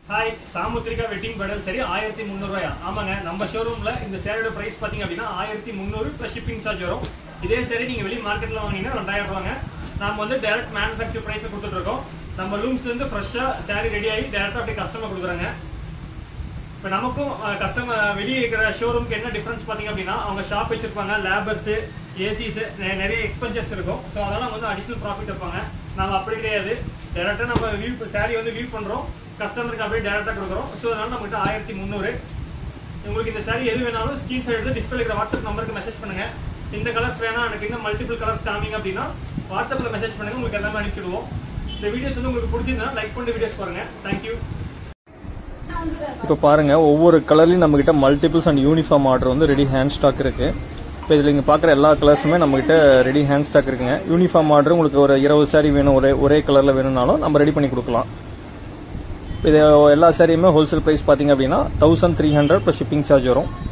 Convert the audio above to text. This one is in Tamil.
ஹாய் சாமுத்திரிகா வெட்டிங் படல் சரி ஆயிரத்தி முந்நூறுவாயா ஆமாங்க நம்ம ஷோரூம்ல இந்த சேரோட பிரைஸ் பாத்தீங்க அப்படின்னா ஆயிரத்தி முந்நூறு ப்ளஸ் ஷிப்பிங் சார்ஜ் வரும் இதே சரி நீங்க வெளிய மார்க்கெட்ல வாங்கினீங்கன்னா ரெண்டாயிரம் ரூபாங்க நாம வந்து டைரக்ட் மேனுஃபேக்சர் பிரைஸ் கொடுத்துட்டு இருக்கோம் நம்ம லூம்ஸ்ல இருந்து ஃப்ரெஷ்ஷா சாரி ரெடி ஆகி டேரக்டா அப்படியே கஸ்டமர் கொடுக்குறாங்க இப்போ நமக்கும் கஸ்டமர் வெளியே இருக்கிற ஷோரூம்க்கு என்ன டிஃபரன்ஸ் பார்த்தீங்க அப்படின்னா அவங்க ஷாப் வச்சிருப்பாங்க லேபர்ஸ் ஏசிஸ் நிறைய எக்ஸ்பென்சஸ் இருக்கும் ஸோ அதெல்லாம் அவங்க வந்து அடிஷனல் ப்ராஃபிட் வைப்பாங்க நம்ம அப்படி கிடையாது டேரெக்டாக நம்ம வியூ சாரி வந்து வியூ பண்ணுறோம் கஸ்டமருக்கு அப்படியே டேரெக்டாக கொடுக்குறோம் ஸோ அதனால நம்மகிட்ட ஆயிரத்தி முந்நூறு உங்களுக்கு இந்த சாரி எது வேணாலும் ஸ்க்ரீன்ஷாட் எடுத்து டிஸ்பிளே இருக்கிற வாட்ஸ்அப் நம்பருக்கு மெசேஜ் பண்ணுங்க இந்த கலர்ஸ் வேணாம் எனக்கு இன்னும் மல்டிபிள் கலர்ஸ் காமிங்க அப்படின்னா வாட்ஸ்அப்பில் மெசேஜ் பண்ணுங்க உங்களுக்கு எல்லாமே அனுப்பிச்சிடுவோம் இந்த வீடியோஸ் வந்து உங்களுக்கு பிடிச்சிருந்தா லைக் பண்ணி வீடியோஸ் பாருங்க தேங்க்யூ இப்போ பாருங்கள் ஒவ்வொரு கலர்லையும் நம்மக்கிட்ட மல்டிபிள்ஸ் அண்ட் யூனிஃபார்ம் ஆர்டர் வந்து ரெடி ஹேண்ட் ஸ்டாக் இருக்குது இப்போ இதில் நீங்கள் பார்க்குற எல்லா கலர்ஸுமே நம்மக்கிட்ட ரெடி ஹேண்ட் ஸ்டாக் இருக்குங்க யூனிஃபார்ம் ஆர்டர் உங்களுக்கு ஒரு இருபது சாரி வேணும் ஒரே ஒரே கலரில் வேணும்னாலும் நம்ம ரெடி பண்ணி கொடுக்கலாம் இது எல்லா சாரியுமே ஹோல்சேல் ப்ரைஸ் பார்த்தீங்க அப்படின்னா thousand three hundred plus shipping charge வரும்